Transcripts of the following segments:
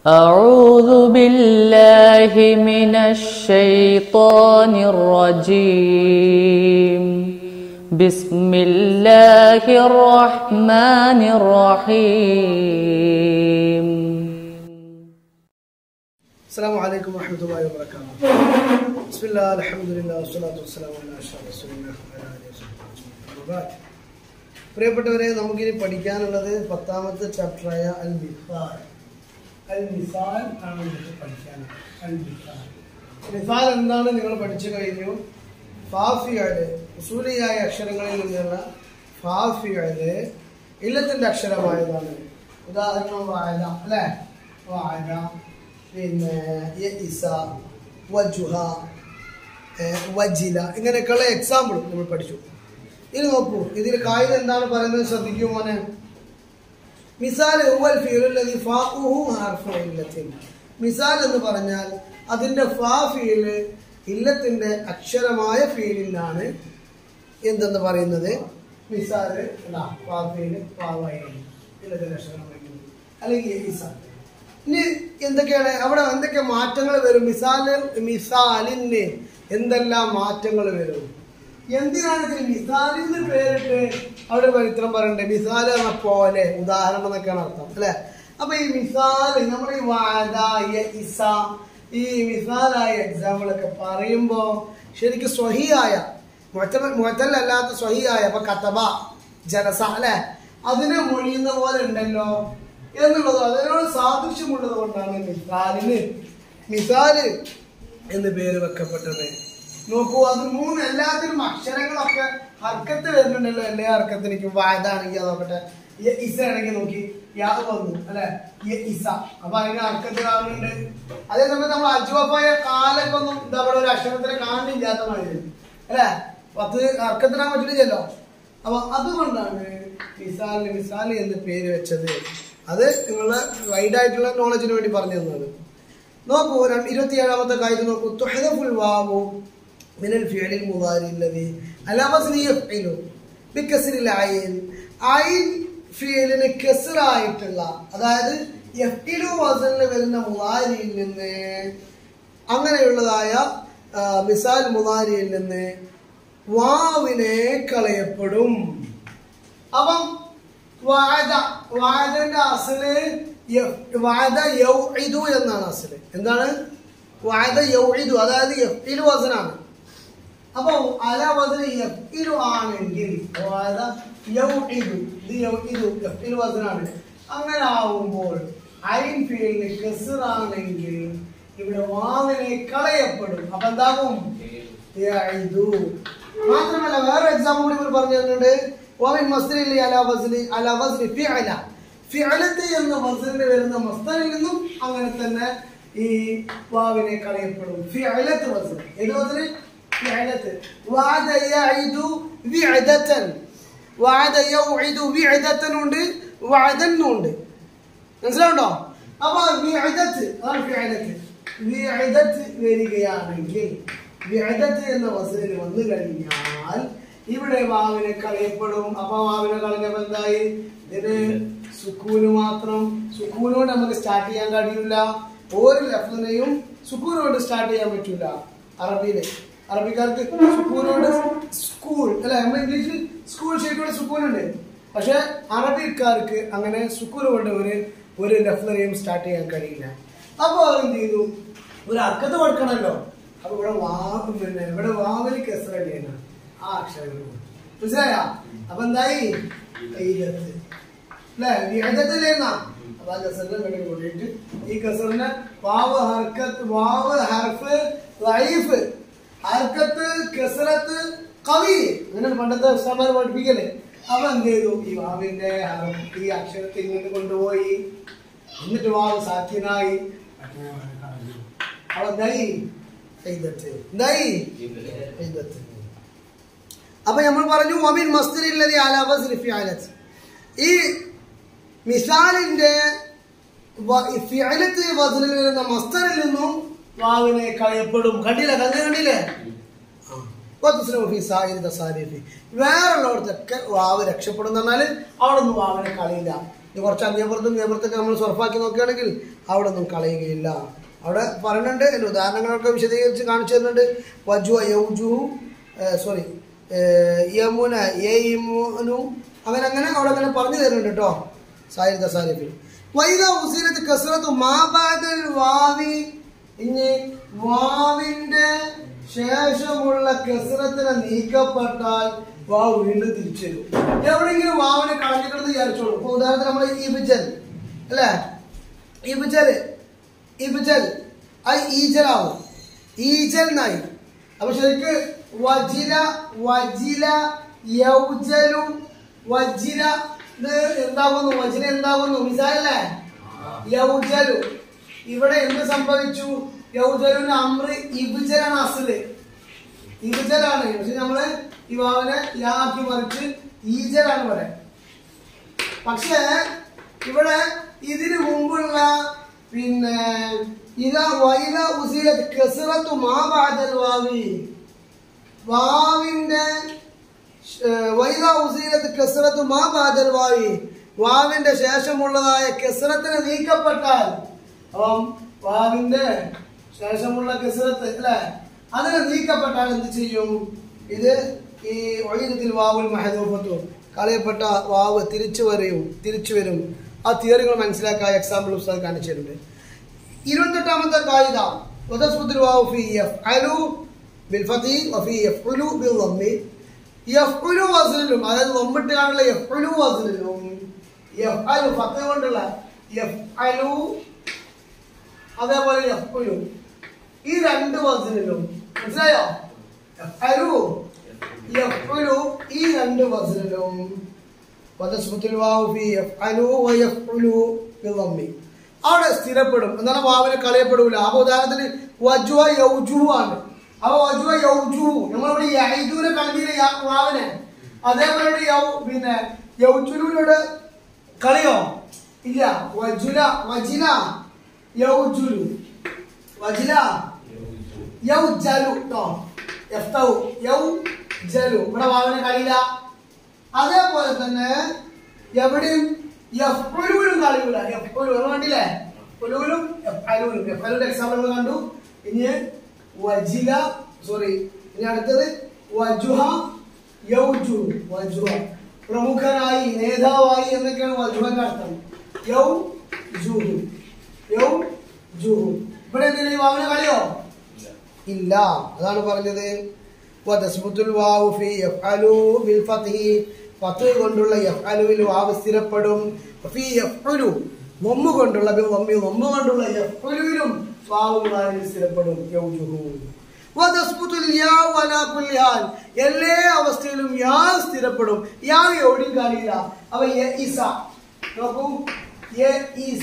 أعوذ بالله من الشيطان الرجيم بسم الله الرحمن الرحيم السلام عليكم ورحمة الله وبركاته بسم الله الحمد لله والصلاة والسلام على أشرف رسول الله وعلى آله وصحبه أجمعين. أما بعد. പ്രിയപ്പെട്ടവരെ നമുക്കിനി പഠിക്കാനുള്ളത് പത്താമത്തെ ചാപ്റ്ററായ അൽ മിസാൽ അൽ മിസാൽ ആണ് നമുക്ക് പഠിക്കാൻ അൽ മിസാൽ മിസാൽ എന്താണ് നിങ്ങൾ പഠിച്ചു കഴിഞ്ഞു ഫാഫിയുടെ ഉസൂലിയായ അക്ഷരങ്ങളിൽ നിന്നുള്ള ഫാഫിയുടെ ഇല്ലത്തിന്റെ അക്ഷരമായതാണ് ഉദാഹരണം വാഴ അല്ലേ വാഴ പിന്നെ യഇസ, വജുഹ ഏഹ് വജില ഇങ്ങനെയൊക്കെയുള്ള എക്സാമ്പിൾ നമ്മൾ പഠിച്ചു ഇനി നോക്കൂ ഇതിൽ കായിക എന്താണ് പറയുന്നത് ശ്രദ്ധിക്കൂ മോനെ മിസാൽ ഹുവൽ ഫീലുല്ലദി ഫാഉഹു ഹർഫു ഇല്ലത്തിൻ മിസാൽ എന്ന് പറഞ്ഞാൽ അതിന്റെ ഫാ ഫീല് ഇല്ലത്തിന്റെ അക്ഷരമായ ഫീലിനാണ് എന്തെന്ന് പറയുന്നത് മിസാല് അതാ ഫാ ഫീല് ഫാവായി ഇല്ലത്തിന്റെ അക്ഷരമായിരിക്കുന്നത് അല്ലെങ്കിൽ ഇസ ഇനി എന്തൊക്കെയാണ് അവിടെ എന്തൊക്കെ മാറ്റങ്ങൾ വരും മിസാല് മിസാലിന് എന്തെല്ലാം മാറ്റങ്ങൾ വരും എന്തിനാണ് ഇതിൽ മിസാലിന്ന് പേരിട്ട് അവിടെ ചരിത്രം പറയണ്ടേ മിസാല് എന്ന പോലെ ഉദാഹരണം എന്നൊക്കെയാണ് അർത്ഥം അല്ലെ അപ്പൊ ഈ മിസാല് നമ്മുടെ ഈ വാദ ഇസ ഈ മിസാലായ എക്സാമ്പിൾ ഒക്കെ പറയുമ്പോ ശരിക്കും സ്വഹിയായ മുഴത്തല്ലാത്ത സ്വഹിയായ ഇപ്പൊ കത്തബ ജനസ അല്ലെ അതിനെ മൊഴിയുന്ന പോലെ ഉണ്ടല്ലോ എന്നുള്ളത് അതിനോട് സാദൃശ്യമുള്ളത് കൊണ്ടാണ് മിസാലിന് മിസാല് എന്ന് പേര് വെക്കപ്പെട്ടത് നോക്കൂ അത് മൂന്ന് എല്ലാത്തിനും അക്ഷരങ്ങളൊക്കെ ഹർക്കത്ത് വരുന്നുണ്ടല്ലോ എല്ലാ ഹർക്കത്തിനും വായതാണെങ്കിൽ നോക്കട്ടെ യ ഇസ ആണെങ്കിൽ നോക്കി യാ വന്നു അല്ലെ യ ഇസ അപ്പൊ അതിന് ഹർക്കത്തിലാവുന്നുണ്ട് അതേസമയം നമ്മൾ അജുവപ്പായ കാലൊക്കെ ഒന്നും എന്താ പറയുക ഒരു അക്ഷരത്തിനെ കാണില്ലാത്ത മാതിരി അല്ലെ പത്ത് ഹർക്കത്തിനാൻ പറ്റില്ലല്ലോ അപ്പൊ അതുകൊണ്ടാണ് മിസാലിന് മിസാലി എന്ന് പേര് വെച്ചത് അത് നിങ്ങളുടെ വൈഡ് ആയിട്ടുള്ള നോളജിന് വേണ്ടി പറഞ്ഞു തന്നത് നോക്കൂ രണ്ട് ഇരുപത്തിയേഴാമത്തെ കാര്യം നോക്കൂ തുഹദഫുൽ വാവു മിനൽ ഫിഅലിൽ മുദാരി الذي على وزن يفعل بكسر العين ഐൻ ഫിയലിന് കെസറായിട്ടുള്ള അതായത് യഫ്ഇലു വസനിൽ വരുന്ന മുദാരിയിൽ നിന്ന് അങ്ങനെയുള്ളതായ ആ, മിസാൽ മുദാരിയിൽ നിന്ന് വാവിനെ കളയപ്പെടും അപ്പം വാദ വാദന്റെ അസല് യ- വാദ യൗഇദു എന്നാണ് അസല് എന്താണ് വാദ യൗഇദു അതായത് യഫ്ഇലു വസനാണ് അപ്പൊ അല വസന യഫ്ഇലു ആണെങ്കിൽ വാദ യൗഇദു ഇത് യൗഇദു യഫ്ഇലു വസനാണ് അങ്ങനെ ആവുമ്പോൾ ഐൻ ഫീൽഡ് കസറാണെങ്കിൽ ഇവിടെ വാവിനെ കളയപ്പെടും അപ്പൊ എന്താകും യഇദു. മാത്രമല്ല വേറെ എക്സാമ്പിൾ കൂടി ഇവർ പറഞ്ഞു തരുന്നുണ്ട് വമിൻ മസ്ദരിൽ അലാ വസ്ലി അലാ വസ്ലി ഫിഅല ഫിഅലത്ത് എന്ന വസ്ലിന് വരുന്ന മസ്ദറിൽ നിന്നും അങ്ങനെ തന്നെ ഈ വാവിനെ കളയപ്പെടും ഫിഅലത്ത് വസ്ൽ ഏത് വസ്ല് ഫിഅലത്ത് വഅദ യഇദു വിഅദതൻ വഅദ യൗഇദു വിഅദതൻ ഉണ്ട് വഅദൻ ഉണ്ട് മനസ്സിലാവുണ്ടോ അപ്പൊ വിഅദത്ത് അതാണ് ഫിഅലത്ത് വിഅദത്ത് വരികയാണെങ്കിൽ വിഅദത്ത് എന്ന വസലിൽ വന്നു കഴിഞ്ഞാൽ ഇവിടെ വാവിനെ കളയപ്പെടും അപ്പൊ വാവിനെ കളഞ്ഞപ്പോ എന്തായി ഇതിന് സുക്കൂന് മാത്രം സുക്കൂന് കൊണ്ട് നമുക്ക് സ്റ്റാർട്ട് ചെയ്യാൻ കഴിയില്ല ഒരു ലഫ്ലിനെയും സുക്കൂന് കൊണ്ട് സ്റ്റാർട്ട് ചെയ്യാൻ പറ്റൂല അറബിയില് അറബിക്കാർക്ക് സുക്കൂനോട് സ്കൂൾ അല്ലെ നമ്മുടെ ഇംഗ്ലീഷിൽ സ്കൂൾ ശരിക്കും സുക്കൂൻ ഉണ്ട് പക്ഷെ അറബിക്കാർക്ക് അങ്ങനെ സുക്കൂൻ കൊണ്ട് ഒരു ഒരു ലഫ്ലനെയും സ്റ്റാർട്ട് ചെയ്യാൻ കഴിയില്ല അപ്പോൾ അവരെന്ത് ചെയ്തു ഒരു അക്കത്ത് കൊടുക്കണമല്ലോ അപ്പൊ ഇവിടെ വാ പിന്നെ ഇവിടെ വാവലി കെസറല്ലേന ആ അക്ഷരങ്ങൾ മനസ്സിലായ അപ്പൊ എന്തായി ഈരത്ത് അല്ലേ വിഹദത്തിലേന്ന അപ്പൊ ആ കസറിനെ വേണ്ടി കൂട്ടിയിട്ട് ഈ കസറിനെ വാവ് ഹർക്കത്ത് വാവ് ഹർഫ് ലൈഫ് ഹർക്കത്ത് കസറത്ത് കവി അങ്ങനെ പണ്ടത്തെ ഉസ്താമാർ പഠിപ്പിക്കല് അപ്പൊ എന്ത് ചെയ്തു ഈ വാവിന്റെ ഹർഫ് ഈ അക്ഷരത്തെ ഇങ്ങോട്ട് കൊണ്ടുപോയി എന്നിട്ട് വാവ് സാധ്യനായി അപ്പൊ എന്തായി ഈദത്ത്. എന്തായി ഈദത്ത്. അപ്പൊ നമ്മൾ പറഞ്ഞു വമിൻ മസ്തിരില്ലതി അലാബസ് ഫിഅലത്ത് ഈ മിസാലിന്റെ വ- ഈ ഫിഅലത്ത് വസനിൽ വരുന്ന മസ്തറിൽ നിന്നും വാവിനെ കളയപ്പെടും കണ്ടില്ല കണ്ണ് കണ്ടില്ലേ വതുസ്ലമു ഫീ സായിരി തസാരിഫി. വേറുള്ളവർക്കൊക്കെ വാവ് രക്ഷപ്പെടും എന്ന് പറഞ്ഞാൽ അവിടെ ഒന്നും വാവിനെ കളയില്ല ഇത് കുറച്ച് അങ്ങേപ്പുറത്തും ഇങ്ങേപ്പുറത്തൊക്കെ നമ്മൾ സ്വർഫാക്കി നോക്കുകയാണെങ്കിൽ അവിടെ ഒന്നും കളയുകയില്ല അവിടെ പറയുന്നുണ്ട് അതിന്റെ ഉദാഹരണങ്ങളൊക്കെ വിശദീകരിച്ച് കാണിച്ചു തരുന്നുണ്ട് വജു യൗജു സോറി യമുന യമുനു അങ്ങനെ അങ്ങനെ അവിടെ അങ്ങനെ പറഞ്ഞു തരുന്നുണ്ട് കേട്ടോ സാരിത സാരിഫിൽ വൈദ ഉസീലത്ത് കസറത്ത് മാബാദൽ വാവി ഇനി വാവിന്റെ ശേഷമുള്ള കസറത്തിനെ നീക്കപ്പെട്ടാൽ വാവ് വീണ്ടും തിരിച്ചു വരും എവിടെയെങ്കിലും വാവിനെ കളഞ്ഞിട്ടെന്ന് വിചാരിച്ചോളൂ ഇപ്പൊ ഉദാഹരണത്തിന് നമ്മൾ ഈബിച്ചൽ അല്ലേ ഈബിച്ചൽ ഈബിച്ചൽ അത് ഈജലാവും ഈജൽ എന്നായി അപ്പൊ ശരിക്ക് വജില വജില യൗജലു വജില ഇത് എന്താകുന്നു വജില എന്താകുന്നു മിസാലല്ലേ യൗജലു ഇവിടെ എന്ത് സംഭവിച്ചു യൗജലുവിന് അമ്ര ഇബുജലാണ് അസല് ഇബുജലാണ് പക്ഷെ നമ്മള് ഈ വാവനെ യാക്കി മറിച്ച് ഈജലാണ് ഇവിടെ പക്ഷേ ഇവിടെ ഇതിനു മുമ്പുള്ള പിന്നെ ഇത വൈല ഉസീലത്ത് കസറത്തു മാബാദൽ വാവി വാവിന്റെ ഏഹ്, വൈല ഉസീലത്ത് കസറത്തു മാബാദൽ വാവി വാവിന്റെ ശേഷമുള്ളതായ കസറത്തിന് നീക്കപ്പെട്ടാൽ അപ്പം വാവിന്റെ ശേഷമുള്ള കസറത്ത് അല്ലെ അതിന് നീക്കപ്പെട്ടാൽ എന്ത് ചെയ്യും ഇത് ഈ വൈദ്യത്തിൽ വാവുൽ മഹദൂഫത്തു കളയപ്പെട്ട വാവ് തിരിച്ചു വരും തിരിച്ചു വരും ആ തിയറികൾ മനസ്സിലാക്കാൻ എക്സാമ്പിൾ പുസ്തകം കാണിച്ചിട്ടുണ്ട് ഇരുപത്തെട്ടാമത്തെ കായിക വതസ്മുദ്ര വാവ് ഫി യഫ്അലു ബിൽ ഫതി വഫി യഫ്ഉലു ബിൽ ളമ്മി യഫ്ഉലു വസ്ലിലും അതായത് വമ്മിട്ടാണുള്ള യഫ്ഉലു വസ്ലിലും യഫ്അലു ഫത്ത് കൊണ്ടുള്ള യഫ്അലു അതേപോലെ യഫ്ഉലു ഈ രണ്ട് വസ്ലിലും മനസ്സിലായോ യഫ്അലു യഫ്ഉലു ഈ രണ്ട് വസ്ലിലും വതസ്മുത്തുൽ വാവ് ഫി യഫ്അലു വയഫ്ഉലു ബിൽ ളമ്മി അവിടെ സ്ഥിരപ്പെടും എന്താണ് വാവിനെ കളയപ്പെടൂല അപ്പൊ ഉദാഹരണത്തിന് വജുവ യൗജുഹു ആണ് അപ്പൊ വജുവ യൗജുഹു നമ്മളിവിടെ യൈജുവിനെ കളഞ്ഞില്ല യാ- വാവിനെ അതേപോലെ ഇവിടെ യൗ പിന്നെ യൗജുലുനോട് കളിയോ ഇല്ല വജുല വജില യൗജുലു വജില യൗജലു ട്ടോ യഫ്തൗ യൗജലു ഇവിടെ വാവിനെ കളിയില്ല അതേപോലെ തന്നെ എവിടെയും എപ്പോഴും കളിയൂല എപ്പോഴും നിങ്ങൾ കണ്ടില്ലേ പുലൂലും എഫലൂലും എഫലൂന്റെ എക്സാമ്പിൾ നമ്മൾ കണ്ടു ഇനി വജില സോറി ഇനി അടുത്തത് വജുഹ യൗജു വജുഹ പ്രമുഖനായി നേതാവായി എന്നൊക്കെയാണ് വജുഹന്റെ അർത്ഥം യൗ ജുഹു യൗ ജുഹു ഇവിടെ എന്തെങ്കിലും ഈ വാവിനെ കളിയോ ഇല്ല അതാണ് പറഞ്ഞത് വതസ്ബുത്തുൽ വാവു ഫി യഫ്അലു ബിൽ ഫത്ഹി ഫത്ഹ് കൊണ്ടുള്ള യഫ്അലുവിൽ വാവ് സ്ഥിരപ്പെടും ഫി യഫ്അലു വമ്മു കൊണ്ടുള്ള ബിൽ വമ്മി വമ്മു കൊണ്ടുള്ള യഫ്അലുവിലും വാവ് വാവിൽ സ്ഥിരപ്പെടും യൗജുഹു വതസ്ബുത്തുൽ യാ വലാ കുല്ലി ഹാൽ എല്ലാ അവസ്ഥയിലും യാ സ്ഥിരപ്പെടും യാ എവിടെയും കാണില്ല അവ യ ഇസ നോക്കൂ യ ഇസ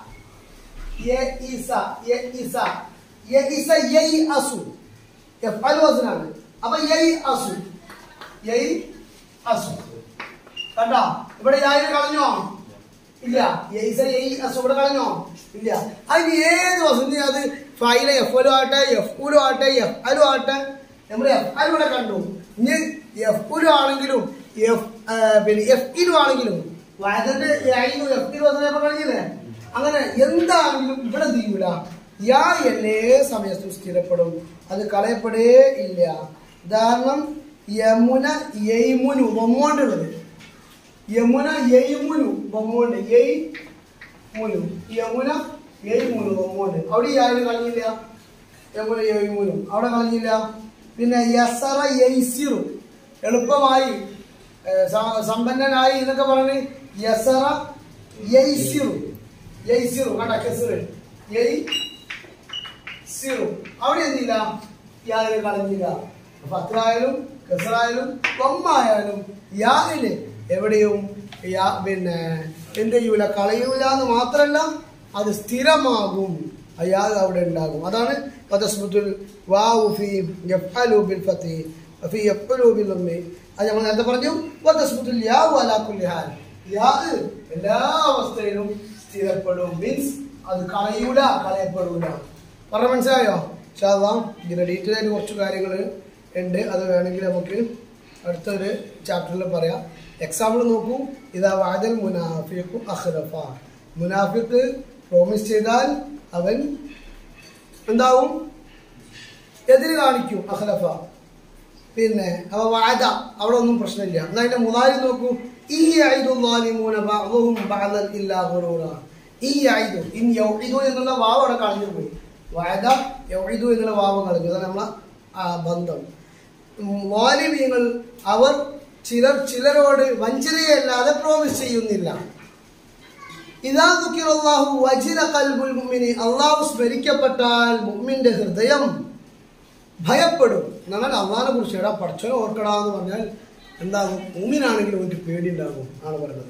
യഇസ യഇസ യഇസ യൈഅസു യഫ്അൽ വസ്നാണ് അപ്പൊ യൈഅസു യൈഅസു കണ്ടോ ഇവിടെ യായിനെ കളഞ്ഞോ ഇല്ല യൈസ യൈഅസു ഇവിടെ കളഞ്ഞോ ഇല്ല അതിന് ഏത് വസ്തു അത് ഫൈല എഫ്ഒലു ആട്ടെ എഫ്ഉലു ആട്ടെ എഫ്അലു ആട്ടെ നമ്മൾ എഫ്അൽ ഇവിടെ കണ്ടു ഇനി എഫ്ഉലു ആണെങ്കിലും എഫ് പിന്നെ എഫ്ഇലു ആണെങ്കിലും വയതിന്റെ ഐനു എഫ്ഇലു വസ്നപ്പോ കളഞ്ഞില്ലേ അങ്ങനെ എന്താണെങ്കിലും ഇവിടെ തീരൂല യാ എന്നേ സമയത്തും സ്ഥിരപ്പെടും അത് കളയപ്പെടേ ഇല്ല ഉദാഹരണം യമുന യൈമുനു ബൊമ്മോണ്ടുള്ളത് യമുന യൈമുനു ബൊമ്മോണ്ട് യൈ മുനു യമുന യൈമുനു ബൊമ്മോണ്ട് അവിടെ ഈ ആരും കളഞ്ഞില്ല യമുന യൈമുനു അവിടെ കളഞ്ഞില്ല പിന്നെ യസറ യൈസിറു എളുപ്പമായി ഏ, സ- സമ്പന്നനായി എന്നൊക്കെ പറഞ്ഞ് യസറ യൈസിറു യൈസിറു കണ്ട കെസിറ് യൈ സിറു അവിടെ എന്തില്ല യാതിനെ കളഞ്ഞില്ല ഫത്രായാലും കെസറായാലും കൊമ്മായാലും യാതിന് എവിടെയും യാ പിന്നെ എന്ത് ചെയ്യൂല കളയൂല എന്ന് മാത്രമല്ല അത് സ്ഥിരമാകും അയാൾ അവിടെ ഉണ്ടാകും അതാണ് പദസ്മുത്തുൽ വാവു ഫി യഫ്അലു ബിൽ ഫത്തി ഫി യഫ്അലു ബിൽ ഉമ്മി അത് നമ്മൾ നേരത്തെ പറഞ്ഞു പദസ്മുത്തുൽ യാവു അലാ കുല്ലി ഹാൽ യാ എല്ലാ അവസ്ഥയിലും സ്ഥിരപ്പെടും മീൻസ് അത് കളയൂല കളയപ്പെടൂല പറഞ്ഞ മനസ്സിലായോ ഷാവാം ഇതിന്റെ ഡീറ്റെയിൽ ആയിട്ട് കുറച്ച് കാര്യങ്ങൾ ഉണ്ട് അത് വേണമെങ്കിൽ നമുക്ക് അടുത്തൊരു ചാപ്റ്ററിൽ പറയാം എക്സാമ്പിൾ നോക്കൂ ഇതാ വാദൽ മുനാഫിഖു അഖ്ലഫ മുനാഫിഖ് പ്രോമിസ് ചെയ്താൽ അവൻ എന്താവും എതിര് കാണിക്കും അഖ്ലഫ പിന്നെ അവ വാദ അവിടെ ഒന്നും പ്രശ്നമില്ല എന്നാ അതിന്റെ മുതാരി നോക്കൂ ഈ ഐദു ളാലിമൂന ബഅ്ദുഹും ബഅ്ദൻ ഇല്ലാ ഗുറൂറ ഈ ഐദു ഇൻ യൗഇദു എന്നുള്ള വാവ് അവിടെ കളഞ്ഞു പോയി വാദ യൗഇദു എന്നുള്ള വാവ് കളഞ്ഞു അതാണ് നമ്മളെ ആ ബന്ധം വാലിമീങ്ങൾ അവർ ചിലർ ചിലരോട് വഞ്ചനയല്ലാതെ പ്രോമിസ് ചെയ്യുന്നില്ല ഇതാ ദുഃഖിറല്ലാഹു വജിര കൽബുൽ മുഅ്മിനി അള്ളാഹു സ്മരിക്കപ്പെട്ടാൽ മുഅ്മിന്റെ ഹൃദയം ഭയപ്പെടും എന്നാൽ അള്ളാഹിനെ കുറിച്ച് എടാ പഠിച്ചോ ഓർക്കടാ എന്ന് പറഞ്ഞാൽ എന്താകും മുഅ്മിനാണെങ്കിലും അവർക്ക് പേടിയുണ്ടാകും ആണ് പറയുന്നത്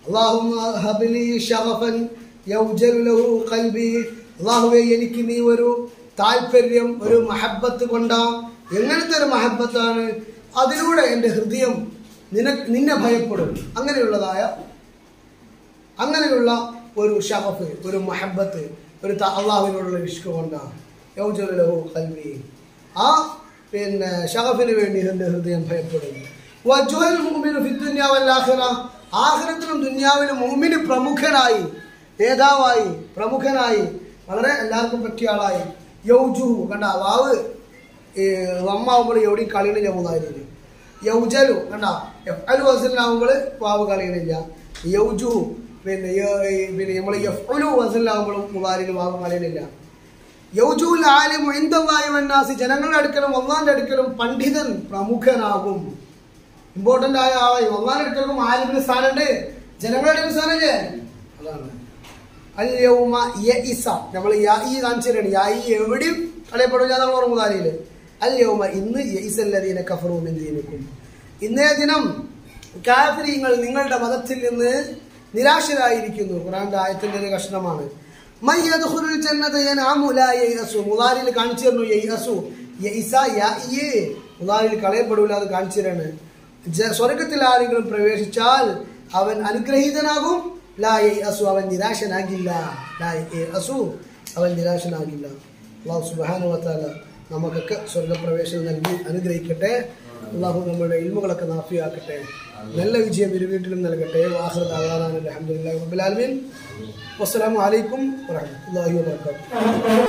അള്ളാഹുവെ എനിക്ക് നീ ഒരു താല്പര്യം ഒരു മഹബത്ത് കൊണ്ട എങ്ങനത്തെ ഒരു മഹബത്താണ് അതിലൂടെ എൻ്റെ ഹൃദയം നിന നിന്നെ ഭയപ്പെടും അങ്ങനെയുള്ളതായ അങ്ങനെയുള്ള ഒരു ഷറഫ് ഒരു മഹബത്ത് ഒരു ത- അള്ളാഹുവിനോടുള്ള ഇഷ്ക കൊണ്ടാണ് യൗജലഹു കൽവി ആ പിന്നെ ഷറഫിന് വേണ്ടി എൻ്റെ ഹൃദയം ഭയപ്പെടും വജ്വൽ മുഅ്മിനു ഫി ദുനിയ വൽ ആഖിറ ആഖിറത്തിലും ദുനിയാവിലും മുഅ്മിന് പ്രമുഖനായി നേതാവായി പ്രമുഖനായി വളരെ എല്ലാവർക്കും പറ്റിയ ആളായി യൗജുഹു കണ്ട വാവ് വമ്മാവുമ്പോൾ എവിടെയും കളിയണില്ല മൂന്നായിരിക്കും യൗജലു കണ്ട എഫ് അലു വസലാവുമ്പോൾ വാവ് കളിയണില്ല യൗജുഹു പിന്നെ യ- ഈ പിന്നെ നമ്മൾ എഫ് വസലാവുമ്പോഴും മുതാരിൽ വാവ് കളിയണില്ല യൗജുൽ ആലിം ഇന്ദല്ലാഹി വന്നാസി ജനങ്ങളുടെ അടുക്കലും ഒന്നാന്റെ അടുക്കലും പണ്ഡിതൻ പ്രമുഖനാകും ഇമ്പോർട്ടന്റ് ആയ ആളായി ഒന്നാന്റെ അടുക്കലും ആലിമിന് സ്ഥാനമുണ്ട് ജനങ്ങളുടെ അടുക്കൽ സ്ഥാനമില്ലേ അതാണ് അൽ യൗമ യഇസ നമ്മൾ യാ ഈ കാണിച്ചിട്ടുണ്ട് യാ ഈ എവിടെയും കളയപ്പെടില്ല നമ്മൾ ഓർമ്മതാരിയില് അൽ യൗമ ഇന്ന് യഇസല്ലദീന കഫറു മിൻ ദീനിക്കും ഇന്നേ ദിനം കാഫിരീങ്ങൾ നിങ്ങളുടെ മതത്തിൽ നിന്ന് നിരാശരായിരിക്കുന്നു ഖുറാന്റെ ആയത്തിന്റെ ഒരു കഷ്ണമാണ് മൻ യദ്ഖുലുൽ ജന്നത യൻഅമു ലാ യയസു മുദാരിൽ കാണിച്ചു തരുന്നു യയസു യഇസ യഇ മുദാരിൽ കളയപ്പെടൂല അത് കാണിച്ചു തരാണ് ജ- സ്വർഗത്തിൽ ആരെങ്കിലും പ്രവേശിച്ചാൽ അവൻ അനുഗ്രഹീതനാകും ലാ യയസു അവൻ നിരാശനാകില്ല ലാ യയസു അവൻ നിരാശനാകില്ല അള്ളാഹു സുബ്ഹാനഹു വതആല നമുക്കൊക്കെ സ്വർഗപ്രവേശനം നൽകി അനുഗ്രഹിക്കട്ടെ അള്ളാഹു നമ്മുടെ ഇൽമുകളൊക്കെ നാഫിയാക്കട്ടെ നല്ല വിജയം ഇരു വീട്ടിലും നൽകട്ടെ വാഹൃദ അള്ളാഹാൻ അലഹമുല്ലാ റബ്ബുലാലമീൻ വസ്സലാമു അലൈക്കും വറഹ്മത്തുള്ളാഹി വബറകാതുഹു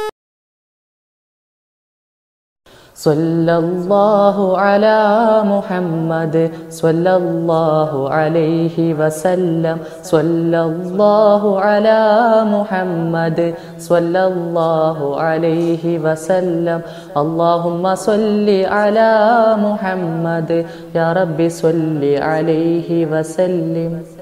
صلى الله على محمد صلى الله عليه وسلم صلى الله على محمد صلى الله عليه وسلم اللهم صل على محمد يا رب صل عليه وسلم